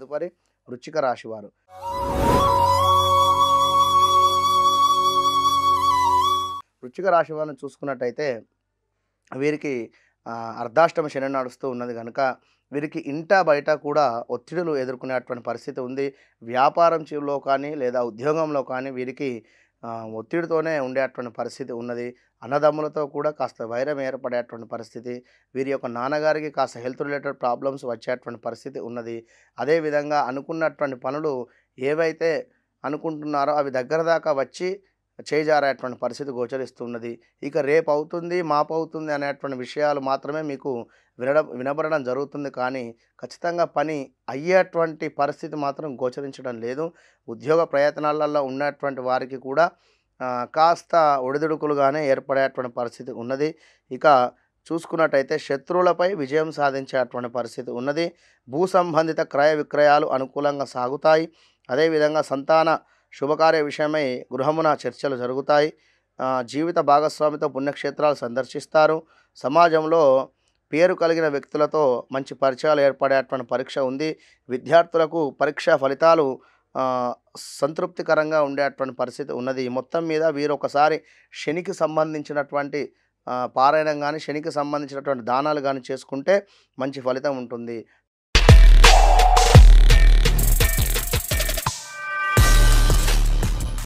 తదుపరి వృచ్చిక రాశి వారు వృచ్చిక రాశి వారిని చూసుకున్నట్టయితే వీరికి ఆ, అర్ధాష్టమ శని నడుస్తూ ఉన్నది కనుక వీరికి ఇంట బయట కూడా ఒత్తిడులు ఎదుర్కొనేటువంటి పరిస్థితి ఉంది వ్యాపారం చేలో కానీ లేదా ఉద్యోగంలో కానీ వీరికి ఆ, ఒత్తిడితోనే ఉండేటువంటి పరిస్థితి ఉన్నది అన్నదమ్ములతో కూడా కాస్త వైరం ఏర్పడేటువంటి పరిస్థితి వీరి యొక్క నాన్నగారికి కాస్త హెల్త్ రిలేటెడ్ ప్రాబ్లమ్స్ వచ్చేటువంటి పరిస్థితి ఉన్నది అదేవిధంగా అనుకున్నటువంటి పనులు ఏవైతే అనుకుంటున్నారో అవి దగ్గర దాకా వచ్చి చేజారేటువంటి పరిస్థితి గోచరిస్తున్నది ఇక రేపు అవుతుంది మాపు అవుతుంది అనేటువంటి విషయాలు మాత్రమే మీకు వినడం వినబడడం జరుగుతుంది కానీ ఖచ్చితంగా పని అయ్యేటువంటి పరిస్థితి మాత్రం గోచరించడం లేదు ఉద్యోగ ప్రయత్నాలలో ఉన్నటువంటి వారికి కూడా ఆ, కాస్త ఒడిదుడుకులుగానే ఏర్పడేటువంటి పరిస్థితి ఉన్నది ఇక చూసుకున్నట్టయితే శత్రువులపై విజయం సాధించేటువంటి పరిస్థితి ఉన్నది భూ సంబంధిత క్రయ విక్రయాలు అనుకూలంగా సాగుతాయి అదేవిధంగా సంతాన శుభకార్య విషయమై గృహమున చర్చలు జరుగుతాయి ఆ, జీవిత భాగస్వామితో పుణ్యక్షేత్రాలు సందర్శిస్తారు సమాజంలో పేరు కలిగిన వ్యక్తులతో మంచి పరిచయాలు ఏర్పడేటువంటి పరీక్ష ఉంది విద్యార్థులకు పరీక్ష ఫలితాలు ఆ, సంతృప్తికరంగా ఉండేటువంటి పరిస్థితి ఉన్నది మొత్తం మీద వీరు ఒకసారి శనికి సంబంధించినటువంటి ఆ, పారాయణం కానీ శనికి సంబంధించినటువంటి దానాలు కానీ చేసుకుంటే మంచి ఫలితం ఉంటుంది